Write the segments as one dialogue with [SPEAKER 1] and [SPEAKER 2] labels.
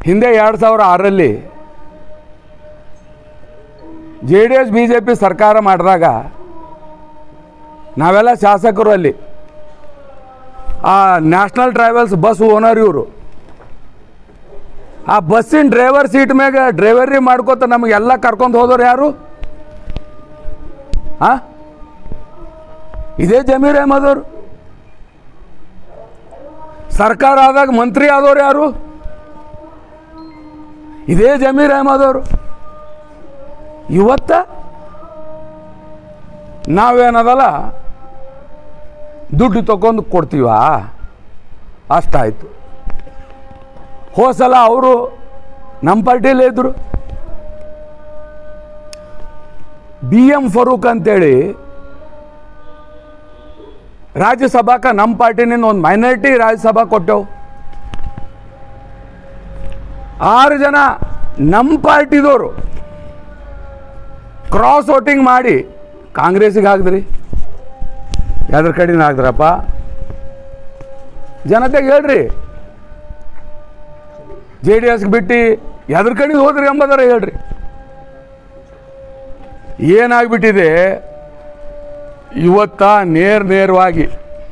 [SPEAKER 1] ಹಿಂದೆ ಎರಡು ಸಾವಿರ ಆರರಲ್ಲಿ J D S B J P ಸರ್ಕಾರ ಮಾಡಿದಾಗ ನಾವೆಲ್ಲ ಶಾಸಕರು ಅಲ್ಲಿ ಆ ನ್ಯಾಷನಲ್ ಟ್ರಾವೆಲ್ಸ್ ಬಸ್ ಓನರ್ ಇವರು ಆ ಬಸ್ಸಿನ ಡ್ರೈವರ್ ಸೀಟ್ ಮ್ಯಾಗ ಡ್ರೈವರಿ ಮಾಡ್ಕೋತ ನಮಗೆಲ್ಲ ಕರ್ಕೊಂಡು ಹೋದವ್ರು ಯಾರು ಆ ಇದೇ ಜಮೀರ್ ಅಹಮದ್ ಅವರು ಸರ್ಕಾರ ಆದಾಗ ಮಂತ್ರಿ ಆದವ್ರು ಯಾರು ಇದೇ ಜಮೀರ್ ಅಹಮದ್ ಅವರು ಇವತ್ತ ನಾವೇನದಲ್ಲ ದುಡ್ಡು ತಗೊಂಡು ಕೊಡ್ತೀವಾ ಅಷ್ಟಾಯಿತು ಹೋದ ಸಲ ಅವರು ನಮ್ಮ ಪಾರ್ಟಿಯಲ್ಲೇ ಇದ್ದರು ಬಿ ಎಂ ಫರೂಕ್ ಅಂತೇಳಿ ರಾಜ್ಯಸಭಾಕ ನಮ್ಮ ಪಾರ್ಟಿನಿಂದ ಒಂದು ಮೈನಾರಿಟಿ ರಾಜ್ಯಸಭಾ ಕೊಟ್ಟೆವು ಆರು ಜನ ನಮ್ಮ ಪಾರ್ಟಿದವರು ಕ್ರಾಸ್ ವೋಟಿಂಗ್ ಮಾಡಿ ಕಾಂಗ್ರೆಸ್ಸಿಗೆ ಹಾಕಿದ್ರಿ ಯಾವ್ದ್ರ ಕಡೆನ ಹಾಕಿದ್ರಪ್ಪ ಜನತೆಗೆ ಹೇಳ್ರಿ ಜೆ ಡಿ ಎಸ್ಗೆ ಬಿಟ್ಟು ಎದ್ರ ಕಡೆಗೆ ಹೋದ್ರಿ ಎಂಬುದರ ಹೇಳ್ರಿ ಏನಾಗ್ಬಿಟ್ಟಿದೆ ಇವತ್ತ ನೇರ ನೇರವಾಗಿ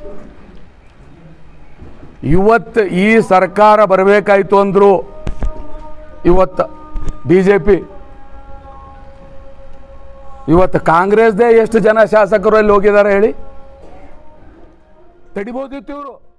[SPEAKER 1] ಇವತ್ತು ಈ ಸರ್ಕಾರ ಬರಬೇಕಾಯ್ತು ಅಂದರು ಇವತ್ತು ಬಿ ಜೆ ಪಿ ಇವತ್ತು ಕಾಂಗ್ರೆಸ್ದೇ ಎಷ್ಟು ಜನ ಶಾಸಕರು ಅಲ್ಲಿ ಹೋಗಿದ್ದಾರೆ ಹೇಳಿ ತಡಿಬೋದಿತ್ತು ಇವರು